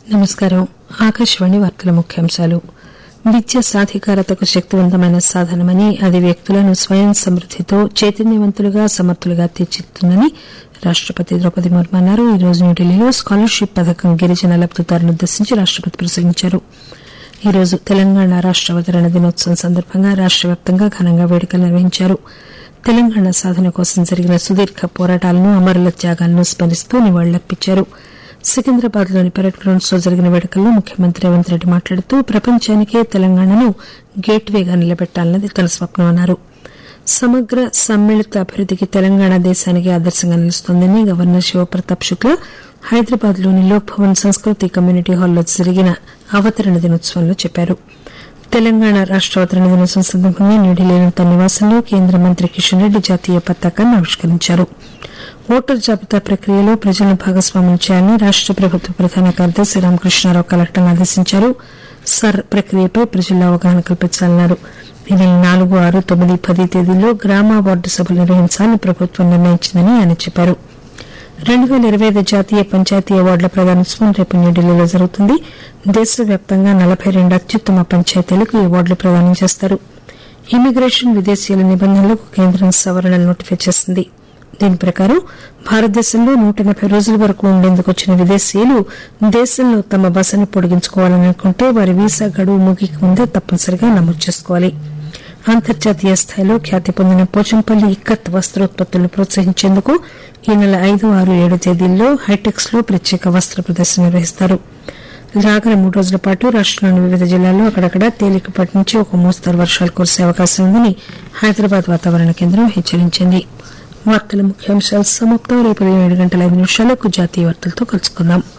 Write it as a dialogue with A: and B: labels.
A: నమస్కారం ఆకాశవాణి వార్తల ముఖ్యాంశాలు విద్య సాధికారతకు శక్తివంతమైన సాధనమని అది వ్యక్తులను స్వయం సమృద్దితో చైతన్యవంతులుగా సమర్థులుగా తీర్చిదిద్దుతుందని రాష్టపతి ద్రౌపది ముర్ము అన్నారు ఈ రోజు న్యూఢిల్లీలో స్కాలర్షిప్ పథకం గిరిజన లబ్దిదారులను ఉద్దేశించి రాష్టపతి ప్రసంగించారు ఈ రోజు తెలంగాణ రాష్ట అవతరణ దినోత్సవం సందర్భంగా రాష్ట వ్యాప్తంగా ఘనంగా వేడుకలు నిర్వహించారు తెలంగాణ సాధన కోసం జరిగిన సుదీర్ఘ పోరాటాలను అమరుల త్యాగాలను స్మరిస్తూ నివాళులర్పించారు సికింద్రాబాద్ లోని పరేడ్ గ్రౌండ్స్ లో జరిగిన వేడుకల్లో ముఖ్యమంత్రి రేవంత్ రెడ్డి మాట్లాడుతూ ప్రపంచానికే తెలంగాణను గేట్ వేగా నిలబెట్టాలన్నది తన స్వప్నమన్నారు సమగ్ర సమ్మిళిత అభివృద్దికి తెలంగాణ దేశానికి ఆదర్శంగా నిలుస్తోందని గవర్నర్ శివప్రతాప్ శుక్లా హైదరాబాద్ లోని లోక్ భవన్ సంస్కృతి కమ్యూనిటీ హాల్లో జరిగిన అవతరణ దినోత్సవంలో చెప్పారు తెలంగాణ రాష్ట అవతరణ దినోత్సవం సందర్భంగా న్యూఢిల్లీలోని తన నివాసంలో కేంద్ర మంత్రి కిషన్ రెడ్డి జాతీయ పతాకాన్ని ఆవిష్కరించారు ఓటరు జాబితా ప్రక్రియలో ప్రజలను భాగస్వామ్యం చేయాలని రాష్ట ప్రభుత్వ ప్రధాన కార్యదర్శి రామకృష్ణారావు కలెక్టర్లను ఆదేశించారు సర్ ప్రక్రియపై ప్రజల్లో అవగాహన కల్పించాలన్నారు ఈ నెల నాలుగు ఆరు తొమ్మిది పది తేదీల్లో గ్రామ వార్డు సభలు నిర్వహించాలని ప్రభుత్వం నిర్ణయించిందని ఆయన చెప్పారు రెండు పేల ఇరవై ఐదు జాతీయ పంచాయతీ అవార్డుల ప్రదానోత్సవం రేపు న్యూఢిల్లీలో జరుగుతుంది దేశవ్యాప్తంగా నలబై రెండు అత్యుత్తమ పంచాయతీలకు ఈ అవార్డులు ప్రదానం చేస్తారు ఇమిగ్రేషన్ విదేశీయుల నిబంధనలకు కేంద్రం సవరణలు నోటిఫై చేసింది దీని ప్రకారం భారతదేశంలో నూట ఎనబై రోజుల వరకు ఉండేందుకు వచ్చిన విదేశీయులు దేశంలో తమ బసను పొడిగించుకోవాలని అనుకుంటే వారి వీసా గడువు ముగిక ముందే తప్పనిసరిగా నమోదు చేసుకోవాలి అంతర్జాతీయ స్థాయిలో ఖ్యాతి పొందిన పోచంపల్లి ఇక్కత్ వస్త్రోత్పత్తులను ప్రోత్సహించేందుకు ఈ నెల ఐదు ఆరు ఏడు తేదీల్లో హైటెక్స్ లో ప్రత్యేక వస్త్ర ప్రదర్శన నిర్వహిస్తారు రాగల మూడు రోజుల పాటు రాష్టంలోని వివిధ జిల్లాల్లో అక్కడక్కడ తేలికపాటి నుంచి ఒక మోస్తరు వర్షాలు కురిసే అవకాశం ఉందని హైదరాబాద్ వాతావరణ కేంద్రం హెచ్చరించింది వార్తల ముఖ్యాంశాలు సమాప్తం రేపు ఉదయం ఏడు గంటల ఐదు నిమిషాలకు జాతీయ వార్తలతో కలుసుకుందాం